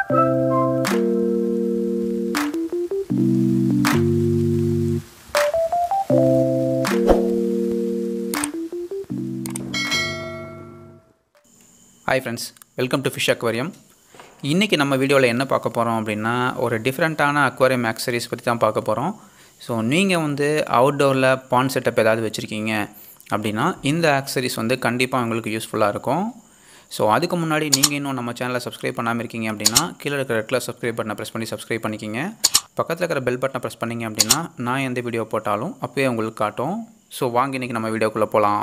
hi friends welcome to fish aquarium இன்றைக்கி நம்ம வீடியோவில் என்ன பார்க்க போகிறோம் அப்படின்னா ஒரு டிஃப்ரெண்ட்டான அக்வாரியம் ஆக்சரிஸ் பற்றி தான் பார்க்க போகிறோம் ஸோ நீங்கள் வந்து அவுட்டோரில் பான் செட்டப் ஏதாவது வச்சுருக்கீங்க அப்படின்னா இந்த ஆக்சரிஸ் வந்து கண்டிப்பாக உங்களுக்கு யூஸ்ஃபுல்லாக இருக்கும் ஸோ அதுக்கு முன்னாடி நீங்கள் இன்னும் நம்ம சேனலை சப்ஸ்கிரைப் பண்ணாமல் இருக்கீங்க அப்படின்னா கீழே இருக்கிற ரெட்டில் சப்ஸ்கிரைப் பட்டனை ப்ரெஸ் பண்ணி சப்ஸ்கிரைப் பண்ணிக்கிங்க பக்கத்தில் இருக்கிற பெல் பட்டனை ப்ரெஸ் பண்ணிங்க அப்படின்னா நான் எந்த வீடியோ போட்டாலும் அப்போயே உங்களுக்கு காட்டும் ஸோ வாங்க இன்றைக்கி நம்ம வீடியோக்குள்ளே போகலாம்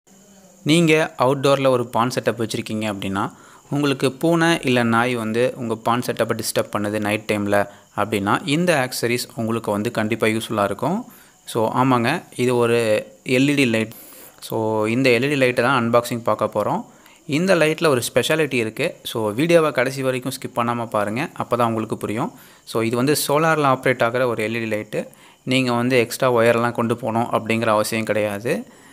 நீங்கள் அவுட்டோரில் ஒரு பான் செட்டப் வச்சுருக்கீங்க அப்படின்னா உங்களுக்கு பூனை இல்லை நாய் வந்து உங்கள் பான் செட்டப்பை டிஸ்டர்ப் பண்ணுது நைட் டைமில் அப்படின்னா இந்த ஆக்சரிஸ் உங்களுக்கு வந்து கண்டிப்பாக யூஸ்ஃபுல்லாக இருக்கும் ஸோ ஆமாங்க இது ஒரு எல்இடி லைட் ஸோ இந்த எல்இடி லைட்டை தான் அன்பாக்சிங் பார்க்க போகிறோம் இந்த லைட்டில் ஒரு ஸ்பெஷாலிட்டி இருக்குது ஸோ வீடியோவை கடைசி வரைக்கும் ஸ்கிப் பண்ணாமல் பாருங்கள் அப்போ தான் உங்களுக்கு புரியும் ஸோ இது வந்து சோலாரில் ஆப்ரேட் ஆகிற ஒரு எல்இடி லைட்டு நீங்கள் வந்து எக்ஸ்ட்ரா ஒயர்லாம் கொண்டு போகணும் அப்படிங்கிற அவசியம் கிடையாது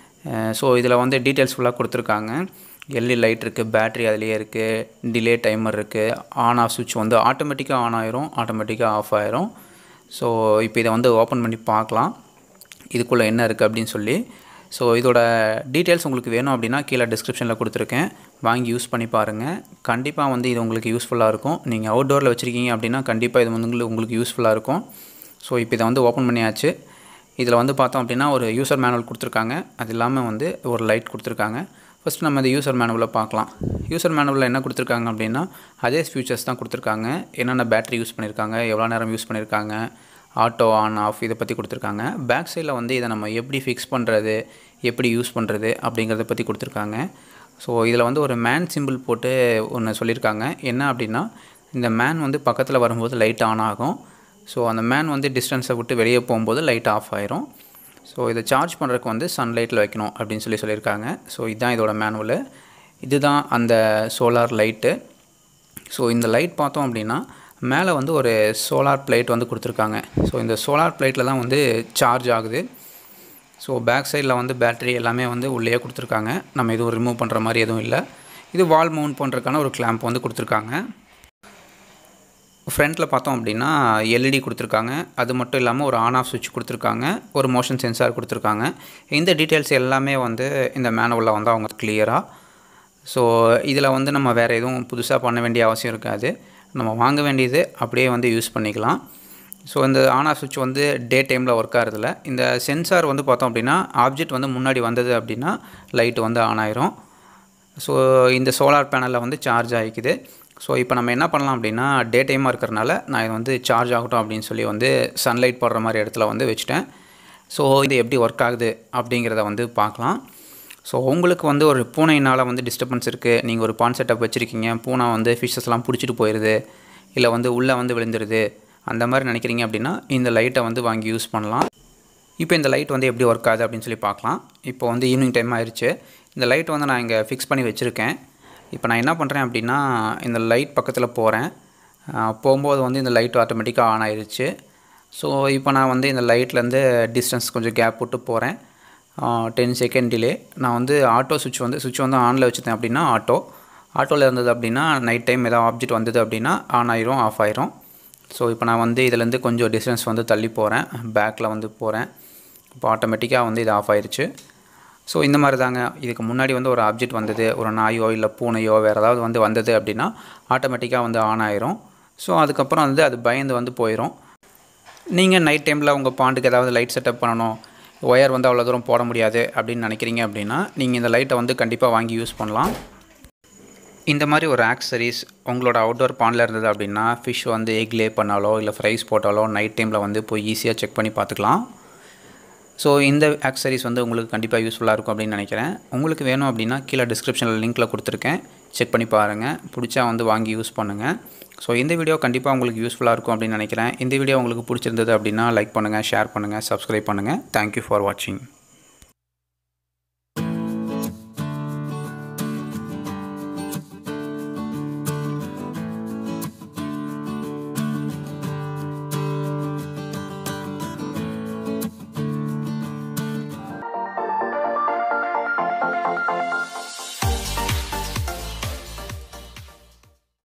ஸோ இதில் வந்து டீட்டெயில்ஸ் ஃபுல்லாக கொடுத்துருக்காங்க எல்இ லைட் இருக்குது பேட்ரி அதுலேயே இருக்குது டிலே டைமர் இருக்குது ஆன் ஆஃப் சுவிட்ச் வந்து ஆட்டோமேட்டிக்காக ஆன் ஆயிரும் ஆட்டோமேட்டிக்காக ஆஃப் ஆயிரும் ஸோ இப்போ இதை வந்து ஓப்பன் பண்ணி பார்க்கலாம் இதுக்குள்ளே என்ன இருக்குது அப்படின்னு சொல்லி ஸோ இதோட டீட்டெயில்ஸ் உங்களுக்கு வேணும் அப்படின்னா கீழே டிஸ்கிரிப்ஷனில் கொடுத்துருக்கேன் வாங்கி யூஸ் பண்ணி பாருங்கள் கண்டிப்பாக வந்து இது உங்களுக்கு யூஸ்ஃபுல்லாக இருக்கும் நீங்கள் அவுட்டோரில் வச்சுருக்கீங்க அப்படின்னா கண்டிப்பாக இது வந்து உங்களுக்கு யூஸ்ஃபுல்லாக இருக்கும் ஸோ இப்போ இதை வந்து ஓப்பன் பண்ணியாச்சு இதில் வந்து பார்த்தோம் அப்படின்னா ஒரு யூசர் மேனுவல் கொடுத்துருக்காங்க அது இல்லாமல் வந்து ஒரு லைட் கொடுத்துருக்காங்க ஃபஸ்ட்டு நம்ம இந்த யூசர் மேனுவலில் பார்க்கலாம் யூசர் மேனுவலில் என்ன கொடுத்துருக்காங்க அப்படின்னா அதே ஃபியூச்சர்ஸ் தான் கொடுத்துருக்காங்க என்னென்ன பேட்டரி யூஸ் பண்ணியிருக்காங்க எவ்வளோ நேரம் யூஸ் பண்ணியிருக்காங்க ஆட்டோ ஆன் ஆஃப் இதை பற்றி கொடுத்துருக்காங்க பேக் சைடில் வந்து இதை நம்ம எப்படி ஃபிக்ஸ் பண்ணுறது எப்படி யூஸ் பண்ணுறது அப்படிங்கிறத பற்றி கொடுத்துருக்காங்க ஸோ இதில் வந்து ஒரு மேன் சிம்பிள் போட்டு ஒன்று சொல்லியிருக்காங்க என்ன அப்படின்னா இந்த மேன் வந்து பக்கத்தில் வரும்போது லைட் ஆன் ஆகும் ஸோ அந்த மேன் வந்து டிஸ்டன்ஸை விட்டு வெளியே போகும்போது லைட் ஆஃப் ஆயிரும் ஸோ இதை சார்ஜ் பண்ணுறதுக்கு வந்து சன்லைட்டில் வைக்கணும் அப்படின்னு சொல்லி சொல்லியிருக்காங்க ஸோ இதுதான் இதோட மேனுவல் இதுதான் அந்த சோலார் லைட்டு ஸோ இந்த லைட் பார்த்தோம் அப்படின்னா மேலே வந்து ஒரு சோலார் பிளேட் வந்து கொடுத்துருக்காங்க ஸோ இந்த சோலார் பிளேட்டில் தான் வந்து சார்ஜ் ஆகுது ஸோ பேக் சைடில் வந்து பேட்டரி எல்லாமே வந்து உள்ளே கொடுத்துருக்காங்க நம்ம எதுவும் ரிமூவ் பண்ணுற மாதிரி எதுவும் இல்லை இது வால் மவுண்ட் பண்ணுறதுக்கான ஒரு கிளாம்ப் வந்து கொடுத்துருக்காங்க ஃப்ரண்ட்டில் பார்த்தோம் அப்படின்னா எல்இடி கொடுத்துருக்காங்க அது மட்டும் இல்லாமல் ஒரு ஆன் ஆஃப் சுவிட்ச் கொடுத்துருக்காங்க ஒரு மோஷன் சென்சார் கொடுத்துருக்காங்க இந்த டீட்டெயில்ஸ் எல்லாமே வந்து இந்த மேனுவலில் வந்து அவங்க கிளியராக ஸோ இதில் வந்து நம்ம வேறு எதுவும் புதுசாக பண்ண வேண்டிய அவசியம் இருக்காது நம்ம வாங்க வேண்டியது அப்படியே வந்து யூஸ் பண்ணிக்கலாம் ஸோ இந்த ஆன் ஆஃப் சுவிட்ச் வந்து டே டைமில் ஒர்க் ஆகிறதுல இந்த சென்சார் வந்து பார்த்தோம் அப்படின்னா ஆப்ஜெக்ட் வந்து முன்னாடி வந்தது அப்படின்னா லைட் வந்து ஆன் ஆயிரும் ஸோ இந்த சோலார் பேனலில் வந்து சார்ஜ் ஆகிக்குது ஸோ இப்போ நம்ம என்ன பண்ணலாம் அப்படின்னா டே டைமாக இருக்கிறனால நான் இது வந்து சார்ஜ் ஆகட்டும் அப்படின்னு சொல்லி வந்து சன்லைட் போடுற மாதிரி இடத்துல வந்து வச்சுட்டேன் ஸோ இது எப்படி ஒர்க் ஆகுது அப்படிங்கிறத வந்து பார்க்கலாம் ஸோ உங்களுக்கு வந்து ஒரு பூனையினால் வந்து டிஸ்டர்பன்ஸ் இருக்குது நீங்கள் ஒரு பான் செட்டப் வச்சுருக்கீங்க பூனை வந்து ஃபிஷ்ஷஸ்லாம் பிடிச்சிட்டு போயிடுது இல்லை வந்து உள்ளே வந்து விழுந்துருது அந்த மாதிரி நினைக்கிறீங்க அப்படின்னா இந்த லைட்டை வந்து வாங்கி யூஸ் பண்ணலாம் இப்போ இந்த லைட் வந்து எப்படி ஒர்க் ஆகுது அப்படின்னு சொல்லி பார்க்கலாம் இப்போ வந்து ஈவினிங் டைம் ஆயிடுச்சு இந்த லைட் வந்து நான் இங்கே ஃபிக்ஸ் பண்ணி வச்சுருக்கேன் இப்போ நான் என்ன பண்ணுறேன் அப்படின்னா இந்த லைட் பக்கத்தில் போகிறேன் போகும்போது வந்து இந்த லைட் ஆட்டோமேட்டிக்காக ஆன் ஆயிடுச்சு ஸோ இப்போ நான் வந்து இந்த லைட்லேருந்து டிஸ்டன்ஸ் கொஞ்சம் கேப் விட்டு போகிறேன் டென் செகண்ட் டிலே நான் வந்து ஆட்டோ சுவிட்ச் வந்து சுவிட்ச் வந்து ஆனில் வச்சுருந்தேன் அப்படின்னா ஆட்டோ ஆட்டோவில் இருந்தது அப்படின்னா நைட் டைம் ஏதாவது ஆப்ஜெக்ட் வந்தது அப்படின்னா ஆன் ஆயிரும் ஆஃப் ஆயிரும் ஸோ இப்போ நான் வந்து இதுலேருந்து கொஞ்சம் டிஸ்டன்ஸ் வந்து தள்ளி போகிறேன் பேக்கில் வந்து போகிறேன் இப்போ ஆட்டோமேட்டிக்காக வந்து இது ஆஃப் ஆயிடுச்சு ஸோ இந்த மாதிரி தாங்க இதுக்கு முன்னாடி வந்து ஒரு ஆப்ஜெக்ட் வந்தது ஒரு நாயோ இல்லை பூனையோ வேறு ஏதாவது வந்து வந்தது அப்படின்னா ஆட்டோமேட்டிக்காக வந்து ஆன் ஆயிரும் ஸோ அதுக்கப்புறம் வந்து அது பயந்து வந்து போயிடும் நீங்கள் நைட் டைமில் உங்கள் பாண்டுக்கு ஏதாவது லைட் செட்டப் பண்ணணும் ஒயர் வந்து அவ்வளோ தூரம் போட முடியாது அப்படின்னு நினைக்கிறீங்க அப்படின்னா நீங்கள் இந்த லைட்டை வந்து கண்டிப்பாக வாங்கி யூஸ் பண்ணலாம் இந்த மாதிரி ஒரு ஆக்சரிஸ் உங்களோட அவுட்டோர் பாண்டில் இருந்தது அப்படின்னா ஃபிஷ் வந்து எக் லே பண்ணாலோ இல்லை ஃப்ரைஸ் போட்டாலோ நைட் டைமில் வந்து போய் ஈஸியாக செக் பண்ணி பார்த்துக்கலாம் ஸோ இந்த ஆக்சரிஸ் வந்து உங்களுக்கு கண்டிப்பாக யூஸ்ஃபுல்லாக இருக்கும் அப்படின்னு நினைக்கிறேன் உங்களுக்கு வேணும் அப்படின்னா கீழே டிஸ்கிரிப்ஷனில் லிங்க்கில் கொடுத்துருக்கேன் செக் பண்ணி பாருங்கள் பிடிச்சா வந்து வாங்கி யூஸ் பண்ணுங்கள் ஸோ இந்த வீடியோ கண்டிப்பாக உங்களுக்கு யூஸ்ஃபுல்லாக இருக்கும் அப்படின்னு நினைக்கிறேன் இந்த வீடியோ உங்களுக்கு பிடிச்சிருந்தது அப்படின்னா லைக் பண்ணுங்கள் ஷேர் பண்ணுங்கள் சப்ஸ்கிரைப் பண்ணுங்கள் தேங்க்யூ ஃபார் வாட்சிங்